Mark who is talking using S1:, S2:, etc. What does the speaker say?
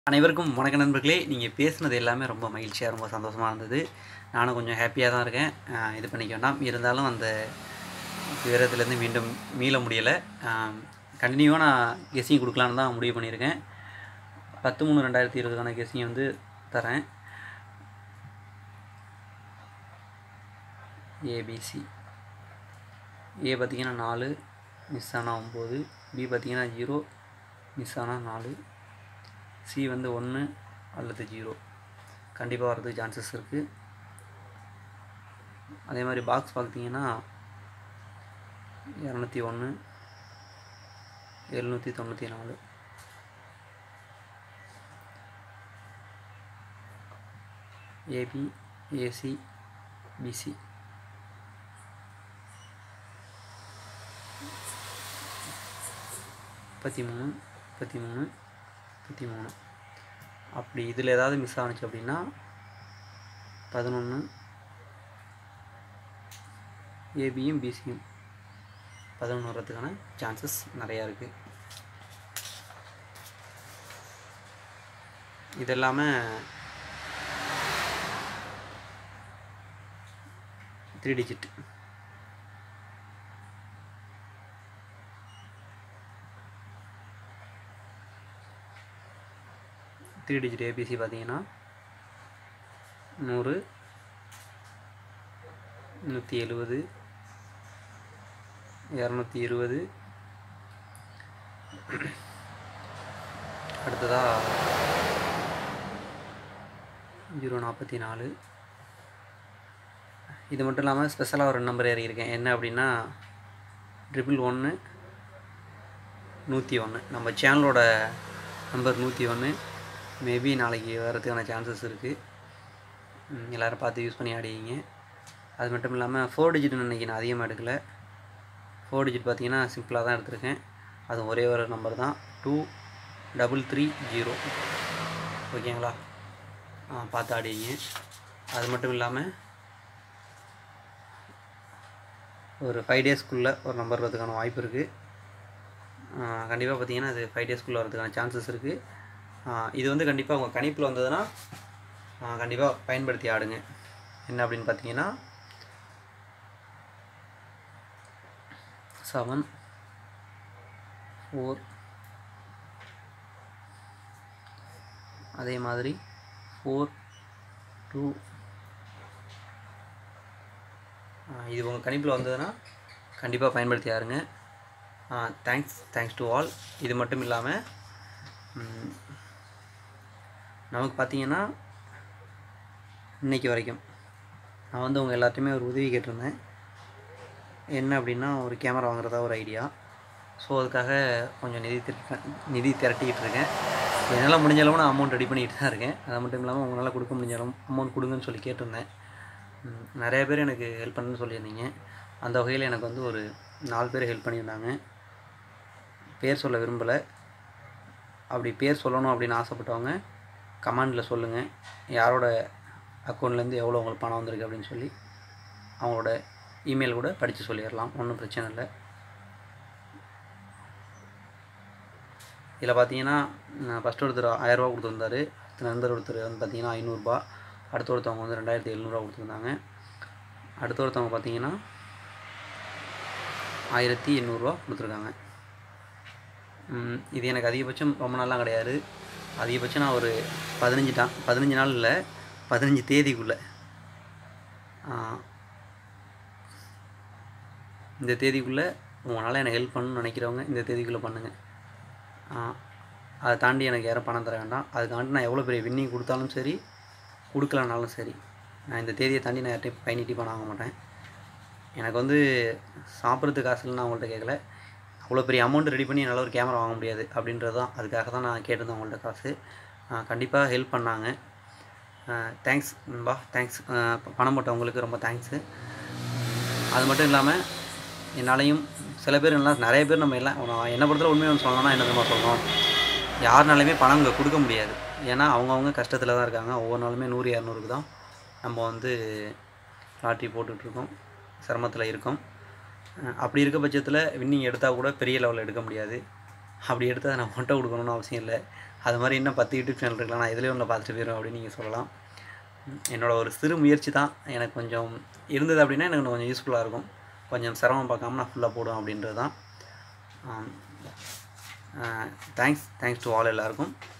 S1: அனைவருக்கும் வணக்க நண்பர்களே நீங்கள் பேசுனது எல்லாமே ரொம்ப மகிழ்ச்சியாக ரொம்ப சந்தோஷமாக இருந்தது நானும் கொஞ்சம் ஹாப்பியாக தான் இருக்கேன் ஆஹ் இது பண்ணிக்க வேண்டாம் இருந்தாலும் அந்த விவரத்துலேருந்து மீண்டும் மீள முடியலை கண்டினியூவாக நான் கெஸ்ஸிங் கொடுக்கலான்னு தான் முடிவு பண்ணியிருக்கேன் பத்து மூணு ரெண்டாயிரத்தி இருபதுக்கான கெஸ்ஸிங் வந்து தரேன் ஏபிசி ஏ பார்த்தீங்கன்னா நாலு மிஸ் ஆனால் ஒம்பது பி பார்த்தீங்கன்னா ஜீரோ மிஸ் ஆனால் நாலு சி வந்து ஒன்று அல்லது ஜீரோ கண்டிப்பாக வரதுக்கு சான்சஸ் இருக்குது அதே மாதிரி பாக்ஸ் பார்த்தீங்கன்னா இரநூத்தி ஒன்று எழுநூற்றி தொண்ணூற்றி நாலு ஏபி ஏசி பிசி முப்பத்தி மூணு முப்பத்தி மூணு முப்பத்தி மூணு அப்படி இதில் ஏதாவது மிஸ் ஆனுச்சு அப்படின்னா பதினொன்று ஏபியும் பிசியும் பதினொன்று வர்றதுக்கான சான்சஸ் நிறையா இருக்குது இது இல்லாமல் three digit three digit A B C பார்த்தீங்கன்னா நூறு நூற்றி எழுபது இரநூத்தி இருபது அடுத்ததாக ஜீரோ நாற்பத்தி நாலு இது மட்டும் இல்லாமல் ஸ்பெஷலாக ஒரு நம்பர் இறங்கியிருக்கேன் என்ன அப்படின்னா ட்ரிபிள் ஒன்று நூற்றி ஒன்று நம்ம சேனலோட நம்பர் நூற்றி ஒன்று மேபி நாளைக்கு வரதுக்கான சான்சஸ் இருக்குது எல்லோரும் பார்த்து யூஸ் பண்ணி ஆடிங்க அது மட்டும் இல்லாமல் ஃபோர் டிஜிட் இன்றைக்கி நான் அதிகமாக எடுக்கலை ஃபோர் டிஜிட் பார்த்தீங்கன்னா சிம்பிளாக தான் எடுத்திருக்கேன் அது ஒரே ஒரு நம்பர் தான் டூ டபுள் த்ரீ ஜீரோ ஓகேங்களா ஆ பார்த்து ஆடிங்க அது மட்டும் இல்லாமல் ஒரு ஃபைவ் டேஸ்க்குள்ளே ஒரு நம்பர் வரதுக்கான வாய்ப்பு இருக்குது கண்டிப்பாக பார்த்தீங்கன்னா அது ஃபைவ் டேஸ்க்குள்ளே வரதுக்கான சான்சஸ் இருக்குது இது வந்து கண்டிப்பாக உங்கள் கணிப்பில் வந்ததுன்னா கண்டிப்பாக பயன்படுத்தி ஆடுங்க என்ன அப்படின்னு பார்த்தீங்கன்னா செவன் ஃபோர் அதே மாதிரி ஃபோர் டூ இது உங்கள் கணிப்பில் வந்ததுன்னா கண்டிப்பாக பயன்படுத்தி ஆருங்க தேங்க்ஸ் தேங்க்ஸ் டு ஆல் இது மட்டும் இல்லாமல் நமக்கு பார்த்தீங்கன்னா இன்றைக்கி வரைக்கும் நான் வந்து உங்கள் எல்லாத்தையுமே ஒரு உதவி கேட்டிருந்தேன் என்ன அப்படின்னா ஒரு கேமரா வாங்குறதா ஒரு ஐடியா ஸோ அதுக்காக கொஞ்சம் நிதி திரட்ட நிதி திரட்டிக்கிட்டு இருக்கேன் என்னால் முடிஞ்ச அளவு நான் அமௌண்ட் ரெடி பண்ணிகிட்டு தான் இருக்கேன் அது மட்டும் இல்லாமல் உங்களால் கொடுக்க முடிஞ்ச அளவு அமௌண்ட் கொடுங்கன்னு சொல்லி கேட்டிருந்தேன் நிறைய பேர் எனக்கு ஹெல்ப் பண்ணுன்னு சொல்லியிருந்தீங்க அந்த வகையில் எனக்கு வந்து ஒரு நாலு பேர் ஹெல்ப் பண்ணியிருந்தாங்க பேர் சொல்ல விரும்பலை அப்படி பேர் சொல்லணும் அப்படின்னு ஆசைப்பட்டவங்க கமெண்டில் சொல்லுங்கள் யாரோட அக்கௌண்ட்லேருந்து எவ்வளோ உங்களுக்கு பணம் வந்திருக்கு அப்படின்னு சொல்லி அவங்களோட இமெயில் கூட படித்து சொல்லிடலாம் ஒன்றும் பிரச்சனை இல்லை இதில் பார்த்தீங்கன்னா ஃபஸ்ட்டு ஒருத்தர் ஆயிரரூபா கொடுத்துருந்தாரு அடுத்த நண்பர் ஒருத்தர் வந்து பார்த்தீங்கன்னா ஐநூறுரூபா அடுத்த ஒருத்தவங்க வந்து ரெண்டாயிரத்தி எழுநூறுவா கொடுத்துருந்தாங்க அடுத்த ஒருத்தவங்க பார்த்தீங்கன்னா ஆயிரத்தி எண்ணூறுரூவா கொடுத்துருக்காங்க இது எனக்கு அதிகபட்சம் ரொம்ப நாள்லாம் கிடையாது அதிகபட்சம் நான் ஒரு பதினஞ்சு டா பதினஞ்சு நாள் இல்லை பதினஞ்சு தேதிக்குள்ளே இந்த தேதிக்குள்ளே உங்களால் எனக்கு ஹெல்ப் பண்ணணும்னு நினைக்கிறவங்க இந்த தேதிக்குள்ளே பண்ணுங்கள் அதை தாண்டி எனக்கு யாரும் பணம் தர வேண்டாம் அதுக்காண்டி நான் எவ்வளோ பெரிய வின்னிங் கொடுத்தாலும் சரி கொடுக்கலனாலும் சரி நான் இந்த தேதியை தாண்டி நான் யார்ட்டையும் கை நீட்டி பணம் வாங்க மாட்டேன் எனக்கு வந்து சாப்பிட்றதுக்கு காசுல நான் அவங்கள்ட்ட கேட்கல அவ்வளோ பெரிய அமௌண்ட் ரெடி பண்ணி என்னால் ஒரு கேமரா வாங்க முடியாது அப்படின்றது தான் அதுக்காக தான் நான் கேட்டிருந்தேன் அவங்கள்ட்ட காசு கண்டிப்பாக ஹெல்ப் பண்ணாங்க தேங்க்ஸ் பா தேங்க்ஸ் பணம் போட்டவங்களுக்கு ரொம்ப தேங்க்ஸு அது மட்டும் இல்லாமல் என்னாலையும் சில பேர் எல்லாம் நிறைய பேர் நம்ம எல்லாம் நான் என்னை பொறுத்தவரை உண்மையை ஒன்று சொல்லணும்னா என்ன தெரியுமா சொல்லணும் யாருனாலுமே பணம் இங்கே கொடுக்க முடியாது ஏன்னா அவங்கவுங்க கஷ்டத்தில் தான் இருக்காங்க ஒவ்வொரு நாளுமே நூறு இரநூறுக்கு தான் நம்ம வந்து லாட்ரி போட்டுட்ருக்கோம் சிரமத்தில் இருக்கோம் அஹ் அப்படி இருக்க பட்சத்தில் வின்னிங் எடுத்தால் கூட பெரிய லெவலில் எடுக்க முடியாது அப்படி எடுத்தால் நான் மட்டும் கொடுக்கணும்னு அவசியம் இல்லை அது மாதிரி இன்னும் பத்து யூடியூப் சேனல் இருக்கலாம் நான் இதுலேயே ஒன்றில் பார்த்துட்டு போயிடும் அப்படின்னு நீங்கள் சொல்லலாம் ம், என்னோட ஒரு சிறு முயற்சி தான் எனக்கு கொஞ்சம் இருந்தது அப்படின்னா எனக்கு இன்னும் கொஞ்சம் யூஸ்ஃபுல்லாக இருக்கும் கொஞ்சம் சிரமம் பார்க்காம நான் ஃபுல்லாக போடுவேன் அப்படின்றது தான் தேங்க்ஸ் தேங்க்ஸ் டு ஆல் எல்லாருக்கும்